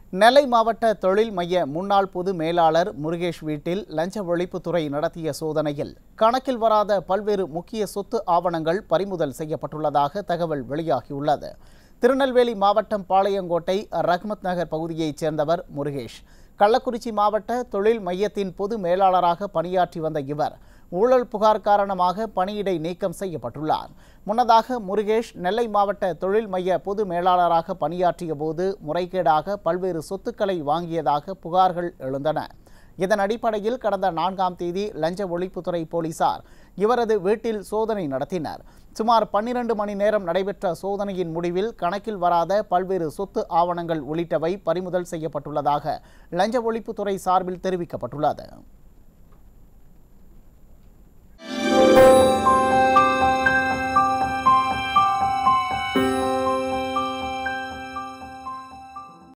நெல்லை மாவட்ட தொழில் மைய முன்னாள் பொது மேலாளர் முருகேஷ் வீட்டில் லஞ்ச ஒழிப்புத்துறை நடத்திய சோதனையில் கணக்கில் வராத பல்வேறு முக்கிய சொத்து ஆவணங்கள் பறிமுதல் செய்யப்பட்டுள்ளதாக தகவல் வெளியாகியுள்ளது திருநெல்வேலி மாவட்டம் பாளையங்கோட்டை ரஹ்மத் நகர் பகுதியைச் சேர்ந்தவர் முருகேஷ் கள்ளக்குறிச்சி மாவட்ட தொழில் மையத்தின் பொது மேலாளராக பணியாற்றி வந்த இவர் ஊழல் புகார் காரணமாக பணியிடை நீக்கம் செய்யப்பட்டுள்ளார் முன்னதாக முருகேஷ் நெல்லை மாவட்ட தொழில் மைய பொது மேலாளராக பணியாற்றிய போது முறைகேடாக பல்வேறு சொத்துக்களை வாங்கியதாக புகார்கள் எழுந்தன இதன் அடிப்படையில் கடந்த நான்காம் தேதி லஞ்ச ஒழிப்புத்துறை போலீசார் இவரது வீட்டில் சோதனை நடத்தினர் சுமார் பன்னிரண்டு மணி நேரம் நடைபெற்ற சோதனையின் முடிவில் கணக்கில் வராத பல்வேறு சொத்து ஆவணங்கள் உள்ளிட்டவை பறிமுதல் செய்யப்பட்டுள்ளதாக லஞ்ச ஒழிப்புத்துறை சார்பில் தெரிவிக்கப்பட்டுள்ளது